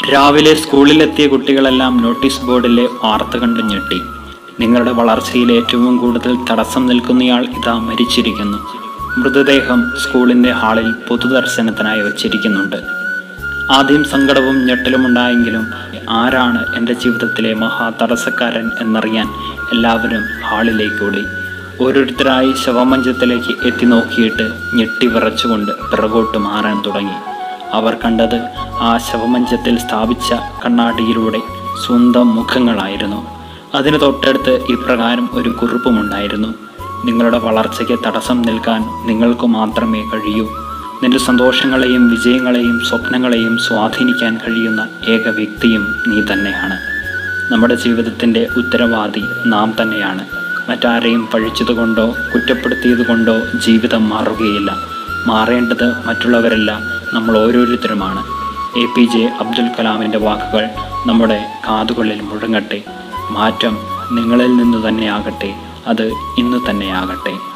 രാവിലെ സ്കൂളിലെത്തിയ കുട്ടികളെല്ലാം നോട്ടീസ് ബോർഡിലെ വാർത്ത കണ്ടു ഞെട്ടി നിങ്ങളുടെ വളർച്ചയിൽ ഏറ്റവും കൂടുതൽ തടസ്സം നിൽക്കുന്നയാൾ ഇതാ മരിച്ചിരിക്കുന്നു മൃതദേഹം സ്കൂളിൻ്റെ ഹാളിൽ പൊതുദർശനത്തിനായി വച്ചിരിക്കുന്നുണ്ട് ആദ്യം സങ്കടവും ഞെട്ടലുമുണ്ടായെങ്കിലും ആരാണ് എൻ്റെ ജീവിതത്തിലെ മഹാ തടസ്സക്കാരൻ എന്നറിയാൻ എല്ലാവരും ഹാളിലേക്ക് ഓടി ഓരോരുത്തരായി ശവമഞ്ചത്തിലേക്ക് എത്തി നോക്കിയിട്ട് ഞെട്ടി വിറച്ചുകൊണ്ട് പിറകോട്ട് മാറാൻ തുടങ്ങി അവർ കണ്ടത് ആ ശവമഞ്ചത്തിൽ സ്ഥാപിച്ച കണ്ണാടിയിലൂടെ സ്വന്തം മുഖങ്ങളായിരുന്നു അതിന് തൊട്ടടുത്ത് ഇപ്രകാരം ഒരു കുറിപ്പുമുണ്ടായിരുന്നു നിങ്ങളുടെ വളർച്ചയ്ക്ക് തടസ്സം നിൽക്കാൻ നിങ്ങൾക്ക് മാത്രമേ കഴിയൂ നിന്റെ സന്തോഷങ്ങളെയും വിജയങ്ങളെയും സ്വപ്നങ്ങളെയും സ്വാധീനിക്കാൻ കഴിയുന്ന ഏക വ്യക്തിയും നീ തന്നെയാണ് നമ്മുടെ ജീവിതത്തിൻ്റെ ഉത്തരവാദി നാം തന്നെയാണ് മറ്റാരെയും പഴിച്ചതുകൊണ്ടോ കുറ്റപ്പെടുത്തിയതുകൊണ്ടോ ജീവിതം മാറുകയില്ല മാറേണ്ടത് മറ്റുള്ളവരല്ല നമ്മൾ ഓരോരുത്തരുമാണ് എ പി ജെ അബ്ദുൽ കലാമിൻ്റെ വാക്കുകൾ നമ്മുടെ കാതുകളിൽ മുഴങ്ങട്ടെ മാറ്റം നിങ്ങളിൽ നിന്ന് തന്നെയാകട്ടെ അത് ഇന്ന് തന്നെയാകട്ടെ